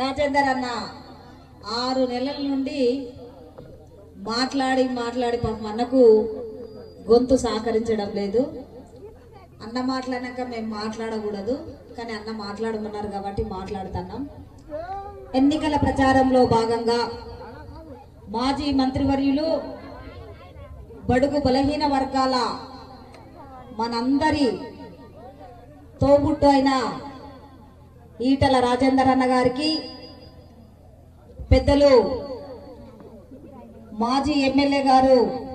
రాజేందర్ అన్న ఆరు నెలల నుండి మాట్లాడి మాట్లాడి పాపం అన్నకు గొంతు సహకరించడం లేదు అన్న మాట్లాడినాక మేము మాట్లాడకూడదు కానీ అన్న మాట్లాడమన్నారు కాబట్టి మాట్లాడుతున్నాం ఎన్నికల ప్రచారంలో భాగంగా మాజీ మంత్రివర్యులు బడుగు బలహీన వర్గాల మనందరి తోబుట్టు అయిన ఈటల రాజేందర్ అన్న గారికి పెద్దలు మాజీ ఎమ్మెల్యే గారు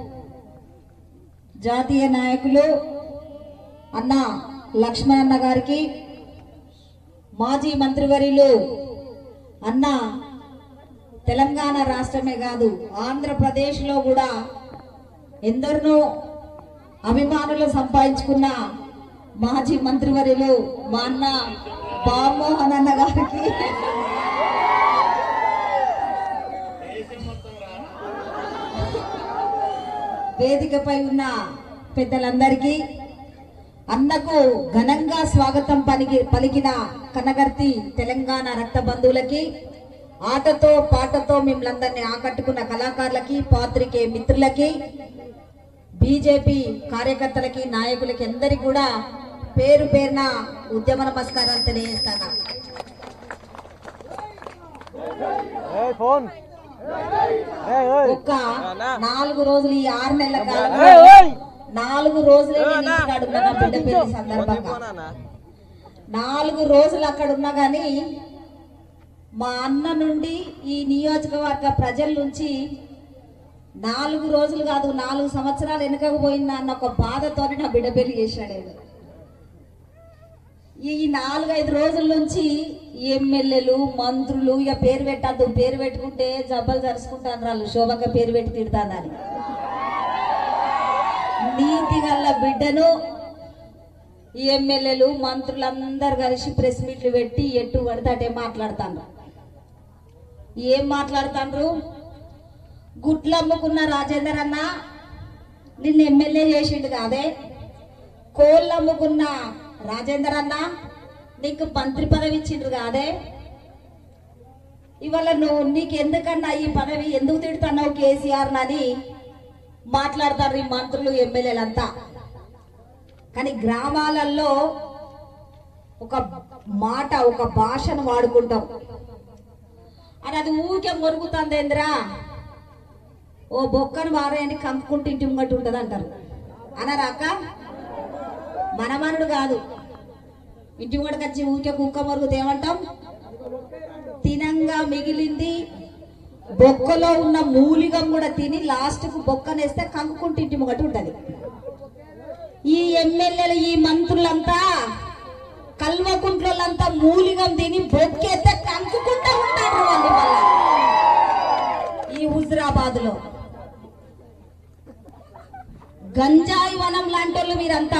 జాతీయ నాయకులు అన్న లక్ష్మణ్ అన్న గారికి మాజీ మంత్రివర్యులు అన్న తెలంగాణ రాష్ట్రమే కాదు ఆంధ్రప్రదేశ్లో కూడా ఎందరినో అభిమానులు సంపాదించుకున్న మాజీ మంత్రివర్యులు మా అన్న బామ్మోహన్ అన్న గారికి వేదికపై ఉన్న పెద్దలందరికీ అన్నకు ఘనంగా స్వాగతం పలికి పలికిన కనగర్తి తెలంగాణ రక్త బంధువులకి ఆటతో పాటతో మిమ్మల్ందరినీ ఆకట్టుకున్న కళాకారులకి పాత్రికే మిత్రులకి బీజేపీ కార్యకర్తలకి నాయకులకి అందరికి కూడా పేరు పేరున ఉద్యమ నమస్కారాలు తెలియజేస్తాను ఫోన్ ఒక్క నాలుగు రోజులు ఈ ఆరు నెలల కాలంలో నాలుగు రోజులే నేను ఇంటికాడ ఉన్నా నా బిడ్డ పెళ్లి సందర్భంగా నాలుగు రోజులు అక్కడ ఉన్నా గానీ మా అన్న నుండి ఈ నియోజకవర్గ ప్రజల నుంచి నాలుగు రోజులు కాదు నాలుగు సంవత్సరాలు వెనుకకు పోయిందా అన్న ఒక బాధతోనే నా బిడ్డ పెళ్లి చేశాడు ఆయన. ఈ నాలుగైదు రోజుల నుంచి ఎమ్మెల్యేలు మంత్రులు ఇక పేరు పెట్టద్దు పేరు పెట్టుకుంటే జబ్బలు జరుచుకుంటాను వాళ్ళు శోభక పేరు పెట్టి తిడతానని నీతి గల్ల బిడ్డను ఈ ఎమ్మెల్యేలు మంత్రులు అందరు కలిసి ప్రెస్ మీట్లు పెట్టి ఎట్టు పడితే అటే మాట్లాడతాను ఏం మాట్లాడతాండ్రు గుడ్లు అమ్ముకున్న రాజేందర్ అన్న నిన్ను ఎమ్మెల్యే చేసిండు కాదే కోళ్ళు అమ్ముకున్న రాజేందర్ అన్న నీకు మంత్రి పదవి ఇచ్చిండ్రు కాదే ఇవాళ నువ్వు నీకు ఎందుకన్నా ఈ పదవి ఎందుకు తిడుతున్నావు కేసీఆర్ అని మాట్లాడతారు ఈ మంత్రులు ఎమ్మెల్యేలంతా కానీ గ్రామాలలో ఒక మాట ఒక భాషను వాడుకుంటాం అని అది ఊరికే మొరుగుతుందేంద్రా ఓ బొక్కను వారేని కంపుకుంటూ ఇంటి ముంగట్టు ఉంటుంది అంటారు అనరాక మనమనుడు కాదు ఇంటి ముంగడికి వచ్చి ఊరికే కుక్క మరుగుతే ఏమంటాం తినంగా మిగిలింది బొక్కలో ఉన్న మూలిగం కూడా తిని లాస్ట్ కు బొక్కనేస్తే కంకుకుంటూ ఇంటి ముంగట్టు ఉంటది ఈ ఎమ్మెల్యేలు ఈ మంత్రులంతా కల్వకుంట్లంతా మూలిగం తిని బొక్కేస్తే కంకుకుంటూ ఉంటారు వాళ్ళు మళ్ళా ఈ హుజరాబాద్ లో గంజాయి వనం లాంటోళ్ళు మీరంతా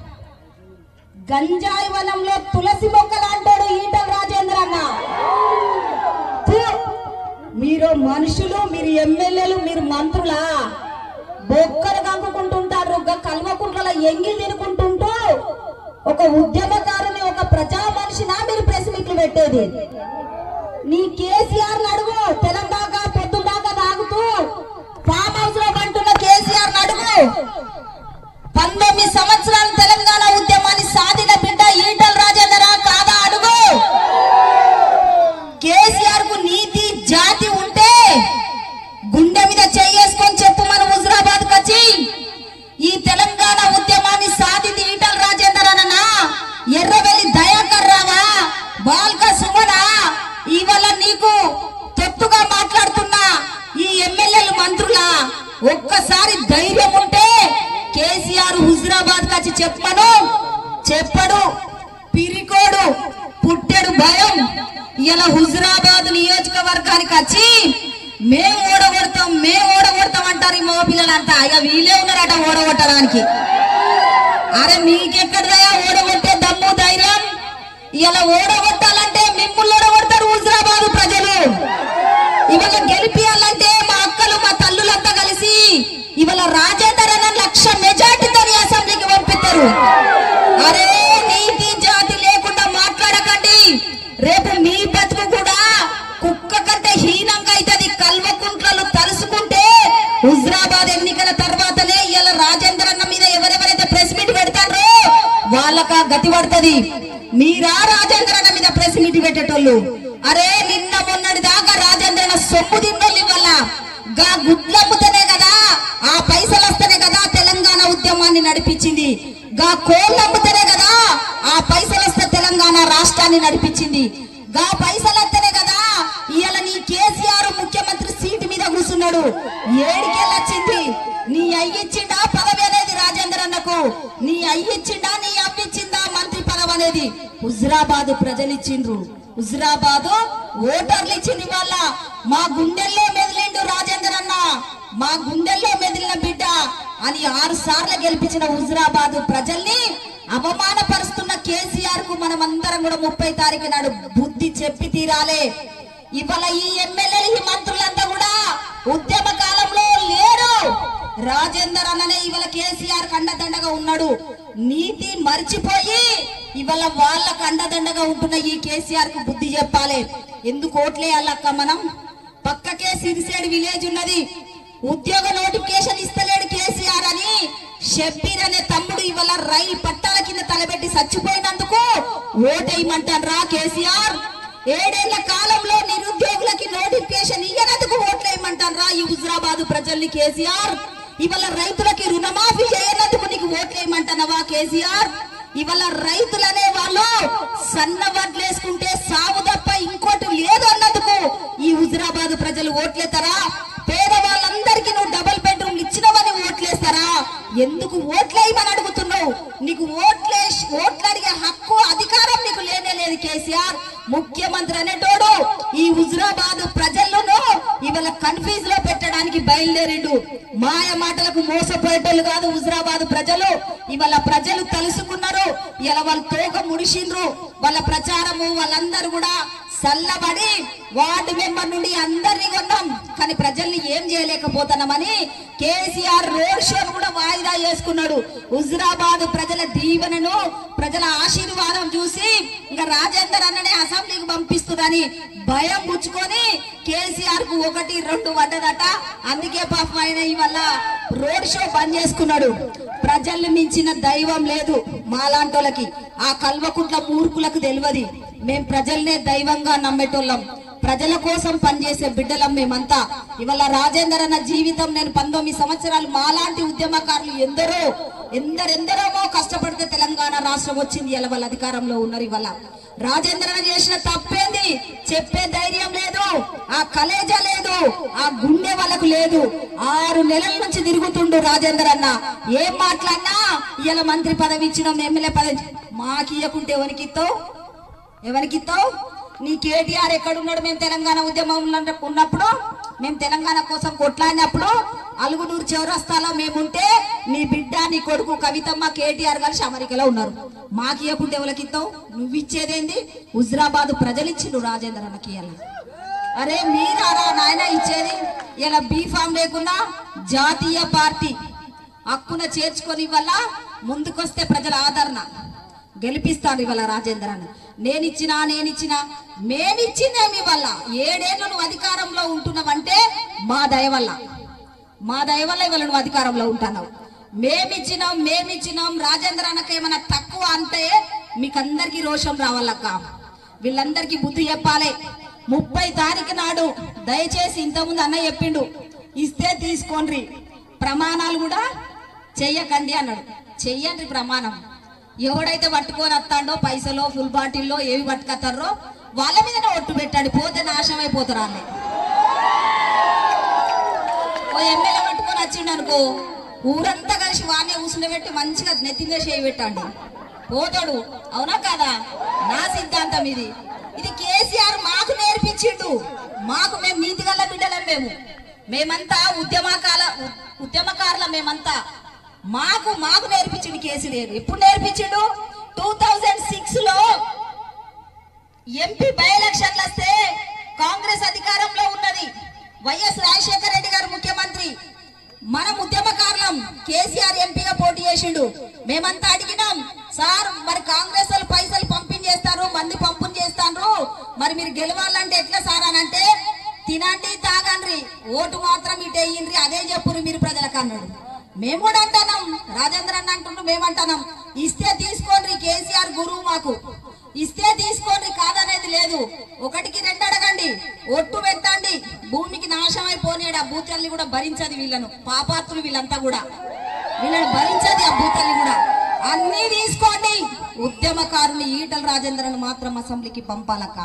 గంజాయి వనంలో తులసి మొక్క లాంటోడు ఈటల రాజేంద్ర అన్న థు! మీరు మనుషులు మీరు ఎమ్మెల్యేలు మీరు మంత్రులా బొక్కలు కంకుకుంటుంటారు ఒక కల్వకుంట్ల ఎంగిల్ తినుకుంటుంటూ ఒక ఉద్యమకారుని ఒక ప్రజా మనిషినా మీరు ప్రెస్ మీట్లు పెట్టేది నీ కేసీఆర్ అడుగు తెలంగాణ పొద్దు దాకా తాగుతూ ఫామ్ హౌస్ లో పంటున్న కేసీఆర్ అడుగు పంతొమ్మిది సంవత్సరాలు తెలంగాణ ఉద్యమాన్ని సాధిన బిడ్డ ఈటల రాజేందర కాదా అడుగు కేసీఆర్ కు నీతి జాతి ఉంటే గుండె మీద చేసుకొని చెప్పు మన హుజరాబాద్ వచ్చి ఈ తెలంగాణ ఉద్యమాన్ని సాధింది ఈటల రాజేందర్ అన్న ఎర్రవెల్లి దయాకర్ రావా బాల్క సుమనా ఇవాళ నీకు తొత్తుగా మాట్లాడుతున్నా ఈ ఎమ్మెల్యేలు మంత్రులా ఒక్కసారి ధైర్యం ఉంటే కేసీఆర్ హుజరాబాద్ వచ్చి చెప్పను చెప్పడు పిరికోడు పుట్టెడు భయం ఇలా హుజరాబాద్ నియోజకవర్గానికి వచ్చి మేము ఓడగొడతాం మేము ఓడగొడతాం అంటారు ఈ మగ పిల్లలంతా ఇక వీళ్ళే ఉన్నారట ఓడగొట్టడానికి అరే మీకెక్కడదయా ఓడగొట్టే దమ్ము ధైర్యం ఇలా ఓడగొట్టాలంటే మిమ్మల్ని ఓడగొడతారు హుజరాబాద్ ప్రజలు ఇవాళ గెలిపియాలంటే మా అక్కలు మా తల్లులంతా కలిసి ఇవాళ రాజేందర్ అన్న లక్ష మెజార్టీతో అసెంబ్లీకి పంపిస్తారు అరే నీతి జాతి లేకుండా మాట్లాడకండి రేపు మీ బతుకు కూడా హుజరాబాద్ ఎన్నికల తర్వాతనే ఇలా రాజేందర్ అన్న మీద ఎవరెవరైతే ప్రెస్ మీట్ పెడతారో వాళ్ళక గతి పడుతుంది మీరా రాజేందర్ అన్న మీద ప్రెస్ మీట్ పెట్టేటోళ్ళు అరే నిన్న మొన్నటి దాకా రాజేంద్ర అన్న సొమ్ము తిన్నోళ్ళు ఇవాళ గా గుడ్లమ్ముతనే కదా ఆ పైసలు వస్తేనే కదా తెలంగాణ ఉద్యమాన్ని నడిపించింది గా కోళ్ళు అమ్ముతేనే కదా ఆ పైసలు వస్తే తెలంగాణ రాష్ట్రాన్ని నడిపించింది గా పైసలు వస్తేనే కదా ఇవాళ నీ కేసీఆర్ ముఖ్యమంత్రి సీటు మీద కూర్చున్నాడు ఏడికెళ్ళొచ్చింది నీ అయ్యిచ్చిండా పదవి అనేది రాజేంద్ర అన్నకు నీ అయ్యిచ్చిండా నీ అవ్విచ్చిందా మంత్రి పదవి అనేది హుజరాబాద్ ప్రజలు ఇచ్చిండ్రు హుజరాబాద్ ఓటర్లు ఇచ్చింది వాళ్ళ మా గుండెల్లో మెదిలిండు రాజేందర్ అన్న మా గుండెల్లో మెదిలిన బిడ్డ అని ఆరు సార్లు గెలిపించిన హుజరాబాద్ ప్రజల్ని అవమానపరుస్తున్న కేసీఆర్ కు మనం అందరం కూడా ముప్పై తారీఖు నాడు బుద్ధి చెప్పి తీరాలే ఇవాళ ఈ ఎమ్మెల్యేలు ఈ మంత్రులంతా కూడా ఉద్యమ కాలంలో లేరు రాజేందర్ అన్ననే ఇవాళ కేసీఆర్ కండదండగా ఉన్నాడు నీతి మర్చిపోయి ఇవాళ వాళ్ళకు అండదండగా ఉంటున్న ఈ కేసీఆర్ కు బుద్ధి చెప్పాలి ఎందుకు ఓట్లేయాలక్క మనం పక్కకే సిరిసేడు విలేజ్ ఉన్నది ఉద్యోగ నోటిఫికేషన్ ఇస్తలేడు కేసీఆర్ అని షబ్బీర్ అనే తమ్ముడు ఇవాళ రైలు పట్టాల కింద తలబెట్టి చచ్చిపోయినందుకు ఓటేయమంటారా కేసీఆర్ ఏడేళ్ల కాలంలో నిరుద్యోగులకి నోటిఫికేషన్ ఇయ్యనందుకు ఓట్లేయమంటారా ఈ హుజరాబాద్ ప్రజల్ని కేసీఆర్ ఇవాళ రైతులకి రుణమాఫీ చేయనందుకు నీకు ఓట్లేయమంటున్నావా కేసీఆర్ ఇవాళ రైతులనే వాళ్ళు సన్న వడ్లేసుకుంటే సాగు తప్ప ఇంకోటి లేదు అన్నందుకు ఈ హుజరాబాద్ ప్రజలు ఓట్లేస్తారా పేదవాళ్ళందరికీ నువ్వు డబుల్ బెడ్రూమ్ ఇచ్చినవని ఓట్లేస్తారా ఎందుకు ఓట్లేయమని అడుగుతున్నావు నీకు ఓట్లే ఓట్లు అడిగే హక్కు అధికారం నీకు లేనే లేదు కేసీఆర్ ముఖ్యమంత్రి అనేటోడు ఈ హుజరాబాద్ ప్రజలను ఇవాళ కన్ఫ్యూజ్ లో పెట్టడానికి బయలుదేరిండు మాయ మాటలకు మోసపోయేటోళ్ళు కాదు హుజరాబాద్ ప్రజలు ఇవాళ ప్రజలు తెలుసుకున్నారు ఇలా వాళ్ళ తోక ముడిసిండ్రు వాళ్ళ ప్రచారము వాళ్ళందరూ కూడా చల్లబడి వార్డు మెంబర్ నుండి అందరినీ కొన్నాం కానీ ప్రజల్ని ఏం చేయలేకపోతున్నామని కేసీఆర్ రోడ్ షోను కూడా వాయిదా చేసుకున్నాడు హుజరాబాద్ ప్రజల దీవెనను ప్రజల ఆశీర్వాదం చూసి ఇంకా రాజేందర్ అన్ననే అసెంబ్లీకి పంపిస్తుందని భయం పుచ్చుకొని కేసీఆర్ కు ఒకటి రెండు పడ్డదట అందుకే పాపం ఆయన ఇవల్ల రోడ్ షో బంద్ చేసుకున్నాడు ప్రజల్ని మించిన దైవం లేదు మాలాంటోళ్ళకి ఆ కల్వకుంట్ల మూర్ఖులకు తెలియదు మేం ప్రజల్నే దైవంగా నమ్మేటోళ్ళం ప్రజల కోసం పనిచేసే బిడ్డలం మేమంతా ఇవాళ రాజేందర్ అన్న జీవితం నేను పంతొమ్మిది సంవత్సరాలు మాలాంటి ఉద్యమకారులు ఎందరో ఎందరెందరమో కష్టపడితే తెలంగాణ రాష్ట్రం వచ్చింది ఇలా వాళ్ళ అధికారంలో ఉన్నారు ఇవాళ రాజేంద్ర అన్న చేసిన తప్పేంది చెప్పే ధైర్యం లేదు ఆ కలేజ లేదు ఆ గుండె వాళ్ళకు లేదు ఆరు నెలల నుంచి తిరుగుతుండు రాజేందర్ అన్న ఏం మాట్లాడినా ఇలా మంత్రి పదవి ఇచ్చినాం ఎమ్మెల్యే పదవి మాకు ఇవ్వకుంటే ఎవరికి ఇస్తావు ఎవరికి ఇస్తావు నీ కేటీఆర్ ఎక్కడున్నాడు మేము తెలంగాణ ఉద్యమం ఉన్న- ఉన్నప్పుడు మేము తెలంగాణ కోసం కొట్లాడినప్పుడు అలుగునూరు చౌరస్తాలో మేముంటే నీ బిడ్డ నీ కొడుకు కవితమ్మ కేటీఆర్ కలిసి అమెరికాలో ఉన్నారు మాకు ఇవ్వకుంటే ఎవరికి ఇస్తావు నువ్వు ఇచ్చేదేంది హుజరాబాద్ ప్రజలు ఇచ్చిండు రాజేంద్ర అన్నకి ఇయ్యాల. అరే మీరారా నాయన ఇచ్చేది ఇలా బీఫామ్ లేకున్నా జాతీయ పార్టీ హక్కున చేర్చుకొని వల్ల ముందుకొస్తే ప్రజల ఆదరణ గెలిపిస్తాడు ఇవాళ రాజేంద్ర అన్న నేనిచ్చినా నేనిచ్చినా మేమిచ్చిందేమి వల్ల ఏడేళ్ళు నువ్వు అధికారంలో ఉంటున్నావంటే మా దయ వల్ల మా దయ వల్ల ఇవాళ నువ్వు అధికారంలో ఉంటున్నావు మేమిచ్చినాం మేమిచ్చినాం రాజేంద్ర అన్నకి ఏమైనా తక్కువ అంటే మీకందరికి రోషం రావాలక్క వీళ్ళందరికీ బుద్ధి చెప్పాలి ముప్పై తారీఖు నాడు దయచేసి ఇంతకుముందు అన్న చెప్పిండు ఇస్తే తీసుకోండి ప్రమాణాలు కూడా చెయ్యకండి అన్నాడు చెయ్యండి ప్రమాణం ఎవడైతే పట్టుకొని వస్తాడో పైసలో ఫుల్ బాటిల్లో ఏవి పట్టుకొస్తారో వాళ్ళ మీదనే ఒట్టు పెట్టండి పోతే నాశనం అయిపోతారు వాళ్ళే ఓ ఎమ్మెల్యే పట్టుకొని వచ్చిండు అనుకో ఊరంతా కలిసి వానే కూర్చుండబెట్టి మంచిగా నెత్తి మీద చేయి పెట్టండి పోతాడు అవునా కాదా నా సిద్ధాంతం ఇది ఇది కేసీఆర్ మాకు నేర్పించిండు మాకు మేము నీతిగల బిడ్డలం మేము మేమంతా ఉద్యమకాల ఉద్యమకారుల మేమంతా మాకు మాకు నేర్పించిండు కేసీఆర్ ఎప్పుడు నేర్పించిండు టూ థౌజండ్ సిక్స్ లో ఎంపీ బై ఎలక్షన్లు వస్తే కాంగ్రెస్ అధికారంలో ఉన్నది వైఎస్ రాజశేఖర రెడ్డి గారు ముఖ్యమంత్రి మనం ఉద్యమకారులం కేసీఆర్ ఎంపీగా పోటీ చేసిండు మేమంతా అడిగినాం సార్ మరి కాంగ్రెస్ వాళ్ళు పైసలు పంపించేస్తారు మంది పంపుని చేస్తారు మరి మీరు గెలవాలంటే ఎట్లా సార్ అని అంటే తినండి తాగండ్రి ఓటు మాత్రం ఇటు వేయండి అదే చెప్పు అన్నాడు మేము కూడా అంటున్నాం రాజేంద్ర అన్న అంటుండ్రు మేము అంటున్నాం ఇస్తే తీసుకోండి కేసీఆర్ గురువు మాకు ఇస్తే తీసుకోండి కాదనేది లేదు ఒకటికి రెండు అడగండి ఒట్టు పెట్టండి భూమికి నాశనం అయిపోయాడు ఆ భూతల్ని కూడా భరించదు వీళ్ళను పాపాత్రులు వీళ్ళంతా కూడా వీళ్ళని భరించదు ఆ భూతల్ని కూడా అన్ని తీసుకోండి ఉద్యమకారుని ఈటల రాజేంద్రను మాత్రం అసెంబ్లీకి పంపాలక్క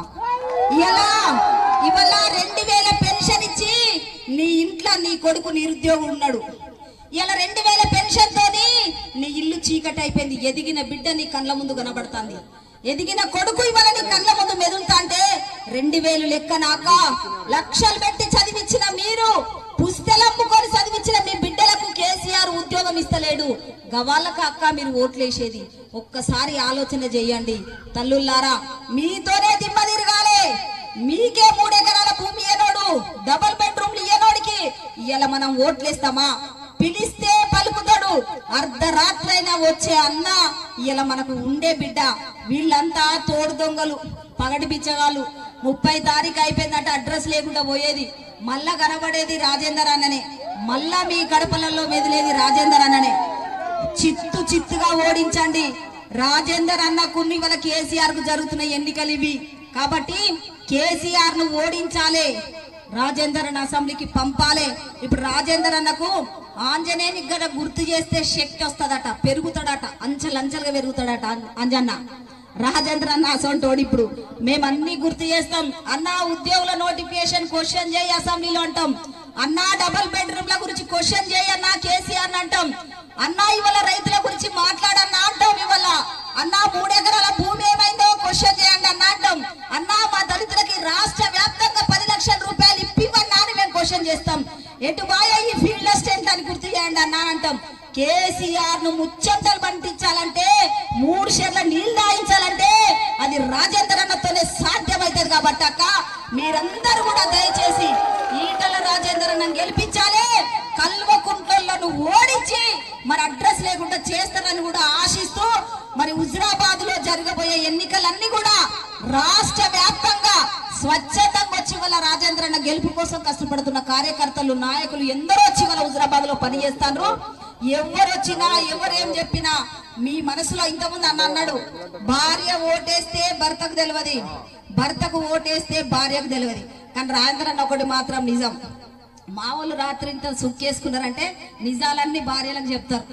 ఇలా ఇవాళ రెండు వేల పెన్షన్ ఇచ్చి నీ ఇంట్లో నీ కొడుకు నిరుద్యోగం ఉన్నాడు ఇలా రెండు వేల పెన్షన్ తోని నీ ఇల్లు చీకటి అయిపోయింది ఎదిగిన బిడ్డ నీ కళ్ళ ముందు కనబడుతుంది ఎదిగిన కొడుకు ఇవాళ నీ కళ్ళ ముందు మెదులుతా అంటే రెండు వేలు లెక్క నాక లక్షలు పెట్టి చదివించిన మీరు పుస్తెలమ్ముకొని చదివించిన మీ బిడ్డలకు కేసీఆర్ ఉద్యోగం ఇస్తలేడు గవాళ్ళక అక్క మీరు ఓట్లేసేది ఒక్కసారి ఆలోచన చేయండి తల్లుల్లారా మీతోనే దిమ్మ తిరగాలి మీకే మూడెకరాల భూమి ఏనోడు డబుల్ బెడ్రూమ్లు ఏనోడికి ఇలా మనం ఓట్లేస్తామా పిలిస్తే పలుకుతాడు అర్ధరాత్రైనా వచ్చే అన్న ఇలా మనకు ఉండే బిడ్డ వీళ్ళంతా తోడు దొంగలు పగటి బిచ్చగాళ్ళు ముప్పై తారీఖు అయిపోయిందంటే అడ్రస్ లేకుండా పోయేది మళ్ళా కనబడేది రాజేందర్ అన్ననే మళ్ళా మీ గడపలలో మెదిలేది రాజేందర్ అన్ననే చిత్తు చిత్తుగా ఓడించండి రాజేందర్ అన్నకుని వాళ్ళ కేసీఆర్ కు జరుగుతున్న ఎన్నికలు ఇవి కాబట్టి కేసీఆర్ ను ఓడించాలి రాజేందర్ అన్న అసెంబ్లీకి పంపాలి ఇప్పుడు రాజేందర్ అన్నకు ఆంజనేయుని గడ గుర్తు చేస్తే శక్తి వస్తుందట పెరుగుతాడట అంచెలంచెలుగా పెరుగుతాడట అం- అంజన్న రాజేంద్ర అన్న అసొంటోడు ఇప్పుడు మేమన్నీ గుర్తు చేస్తాం అన్న ఉద్యోగుల నోటిఫికేషన్ క్వశ్చన్ చేయి అసెంబ్లీలో అంటాం అన్న డబుల్ బెడ్రూమ్ల గురించి క్వశ్చన్ చేయి అన్న కేసీఆర్ అంటాం అన్న ఇవాళ రైతుల గురించి మాట్లాడన్నా అంటాం ఇవాళ అన్న మూడెకరాల భూమి ఏమైందో క్వశ్చన్ చేయండి అన్న అంటాం అన్న మా దళితులకి రాష్ట్ర వ్యాప్తంగా పది లక్షల రూపాయలు ఇప్పివన్నా అని మేము క్వశ్చన్ చేస్తాం ఎటు బాయ్ ఈ ఫీల్డ్ అసిస్టెంట్ అని గుర్తు చేయండి అన్న అని అంటాం కేసీఆర్ ను ముచ్చంతలు పంపించాలంటే మూడు షేర్ల నీళ్లు దాయించాలంటే అది రాజేంద్ర అన్నతోనే సాధ్యమవుతుంది కాబట్టి అక్క మీరందరూ కూడా దయచేసి ఈటల రాజేంద్ర అన్నను గెలిపించాలి కల్వకుంట్లను ఓడించి మరి అడ్రస్ లేకుండా చేస్తారని కూడా ఆశిస్తూ మరి హుజరాబాద్ లో జరగబోయే ఎన్నికలన్నీ కూడా రాష్ట్ర వ్యాప్తంగా స్వచ్ఛతంగా వచ్చి వాళ్ళ రాజేంద్రన్న గెలుపు కోసం కష్టపడుతున్న కార్యకర్తలు నాయకులు ఎందరో వచ్చి వాళ్ళ హుజరాబాద్ లో పనిచేస్తాను ఎవరు వచ్చినా ఎవరేం చెప్పినా మీ మనసులో ఇంతకుముందు అన్న అన్నాడు భార్య ఓటేస్తే భర్తకు తెలియదు భర్తకు ఓటేస్తే భార్యకు తెలియదు కానీ రాజేంద్ర అన్న ఒకటి మాత్రం నిజం మా వాళ్ళు రాత్రి ఇంత సుక్కేసుకున్నారంటే నిజాలన్నీ భార్యలకు చెప్తారు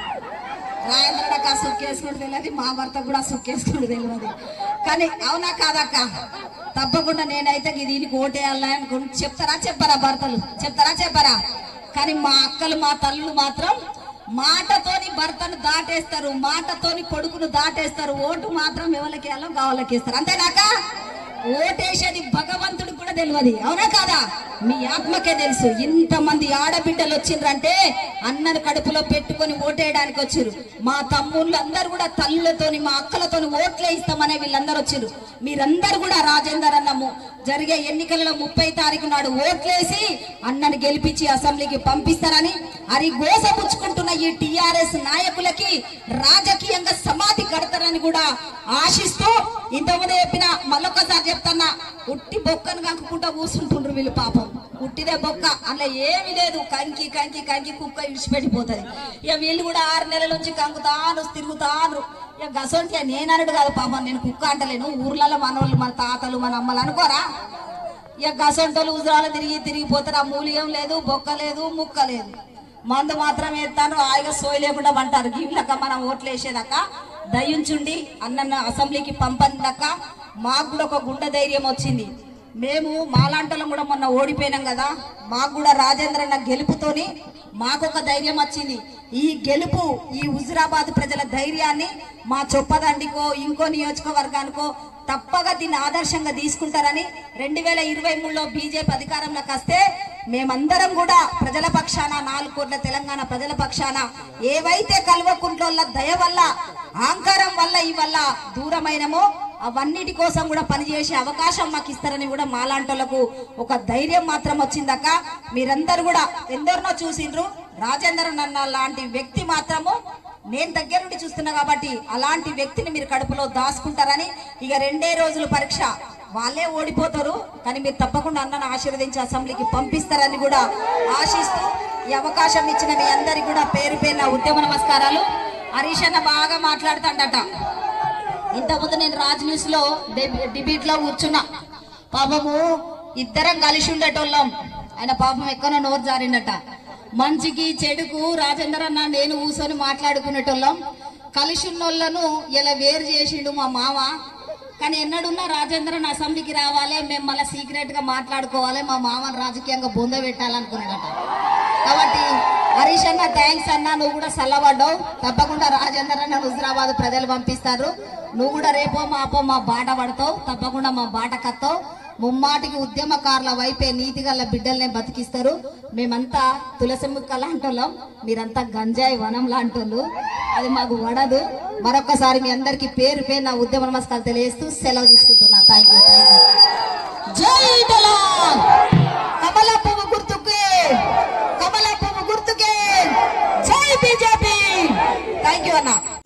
రాయంద్రకి ఆ సుక్కేసుకుని తెలియదు మా భర్త కూడా సుక్కేసుకుని తెలియదు కానీ అవునా కాదక్క తప్పకుండా నేనైతే ఇది దీనికి ఓటేయాలని అనుకుంటు చెప్తారా చెప్పారా భర్తలు చెప్తారా చెప్పారా కానీ మా అక్కలు మా తల్లులు మాత్రం మాటతోని భర్తను దాటేస్తారు మాటతోని కొడుకును దాటేస్తారు ఓటు మాత్రం ఎవరికి వెళ్ళం కావాలకి ఇస్తారు అంతేనాక ఓటేసేది భగవంతుడు కూడా తెలియదు అవునా కాదా మీ ఆత్మకే తెలుసు ఇంతమంది ఆడబిడ్డలు వచ్చిండ్రంటే అన్నను కడుపులో పెట్టుకొని ఓటేయడానికి వచ్చిర్రు మా తమ్ముళ్ళు అందరు కూడా తల్లులతోని మా అక్కలతోని ఓట్లే ఇస్తామనే వీళ్ళందరూ వచ్చిర్రు మీరందరూ కూడా రాజేందర్ అన్నము జరిగే ఎన్నికలలో ముప్పై తారీఖు నాడు ఓట్లేసి అన్నను గెలిపించి అసెంబ్లీకి పంపిస్తారని అది గోసపుచ్చుకుంటున్న ఈ టిఆర్ఎస్ నాయకులకి రాజకీయంగా సమాధి కడతారని కూడా ఆశిస్తూ ఇంతకుముందు చెప్పిన మళ్ళొక్కసారి చెప్తున్నా ఉట్టి బొక్కను కంకుకుంటా కూర్చుంటుండ్రు వీళ్ళు పాపం ఉట్టిదే బొక్క అందులో ఏమీ లేదు కంకి కంకి కంకి కుక్క ఇడిచిపెట్టిపోతుంది ఇక వీళ్ళు కూడా ఆరు నెలల నుంచి కంకుతాను తిరుగుతాను ఇక గసొంటి నేను అనడు కాదు పాపం నేను కుక్క అంటలేను ఊర్లలో మన వాళ్ళు మన తాతలు మన అమ్మలు అనుకోరా ఇక గసొంటలు ఉజరాలు తిరిగి తిరిగిపోతారు ఆ మూలియం లేదు బొక్క లేదు ముక్క లేదు మందు మాత్రం వేస్తాను హాయిగా సోయి లేకుండా పంటారు గీళ్ళక మనం ఓట్లు వేసేదాక దయించుండి అన్న అసెంబ్లీకి పంపందాక మాకు కూడా ఒక గుండె ధైర్యం వచ్చింది మేము మాలాంటలం కూడా మొన్న ఓడిపోయినాం కదా మాకు కూడా రాజేంద్ర అన్న గెలుపుతోని మాకొక ధైర్యం వచ్చింది ఈ గెలుపు ఈ హుజురాబాద్ ప్రజల ధైర్యాన్ని మా చొప్పదండికో ఇంకో నియోజకవర్గానికో తప్పగా దీన్ని ఆదర్శంగా తీసుకుంటారని రెండు వేల ఇరవై మూడులో బీజేపీ అధికారంలోకి వస్తే మేమందరం కూడా ప్రజల పక్షాన నాలుగు కోట్ల తెలంగాణ ప్రజల పక్షాన ఏవైతే కల్వకుంట్ల దయ వల్ల అహంకారం వల్ల ఈ వల్ల దూరమైనమో అవన్నిటి కోసం కూడా పనిచేసే అవకాశం మాకు ఇస్తారని కూడా మాలాంటోళ్లకు ఒక ధైర్యం మాత్రం వచ్చిందక్క మీరందరూ కూడా ఎందరినో చూసిండ్రు రాజేంద్ర నన్న లాంటి వ్యక్తి మాత్రము నేను దగ్గర నుండి చూస్తున్నా కాబట్టి అలాంటి వ్యక్తిని మీరు కడుపులో దాచుకుంటారని ఇక రెండే రోజులు పరీక్ష వాళ్ళే ఓడిపోతారు కానీ మీరు తప్పకుండా అన్నను ఆశీర్వదించి అసెంబ్లీకి పంపిస్తారని కూడా ఆశిస్తూ ఈ అవకాశం ఇచ్చిన మీ అందరికి కూడా పేరు పేరున ఉద్యమ నమస్కారాలు హరీష్ అన్న బాగా మాట్లాడుతాడట ఇంతకుముందు నేను రాజ్ న్యూస్ లో డిబేట్ లో కూర్చున్నా పాపము ఇద్దరం కలిసి ఉండేటోళ్ళం ఆయన పాపం ఎక్కడో నోరు జారిండట మంచికి చెడుకు రాజేందర్ అన్న నేను కూర్చొని మాట్లాడుకునేటోళ్ళం కలిసి ఉన్నోళ్ళను ఇలా వేరు చేసిండు మా మామ కానీ ఎన్నడున్నా రాజేంద్రన్ అసెంబ్లీకి రావాలి మేము మళ్ళీ సీక్రెట్ గా మాట్లాడుకోవాలి మా మామని రాజకీయంగా బొంద పెట్టాలనుకున్నాడట కాబట్టి హరీష్ అన్న థ్యాంక్స్ అన్న నువ్వు కూడా చల్లబడ్డావు తప్పకుండా రాజేందర్ అన్న హుజరాబాద్ ప్రజలు పంపిస్తారు నువ్వు కూడా రేపో మాపో మా బాట పడతావు తప్పకుండా మా బాట కత్తావు ముమ్మాటికి ఉద్యమకారుల వైపే నీతి గల బిడ్డల్ని బతికిస్తారు మేమంతా తులసి ముక్క లాంటోళ్ళం మీరంతా గంజాయి వనం లాంటోళ్ళు అది మాకు వడదు మరొకసారి మీ అందరికి పేరు పేరు నా ఉద్యమ నమస్కారాలు తెలియజేస్తూ సెలవు తీసుకుంటున్నా థ్యాంక్ యూ థ్యాంక్ యూ జై దళాల్ కమల పువ్వు గుర్తుకే కమల పువ్వు గుర్తుకే జై బీజేపీ థ్యాంక్ యూ అన్న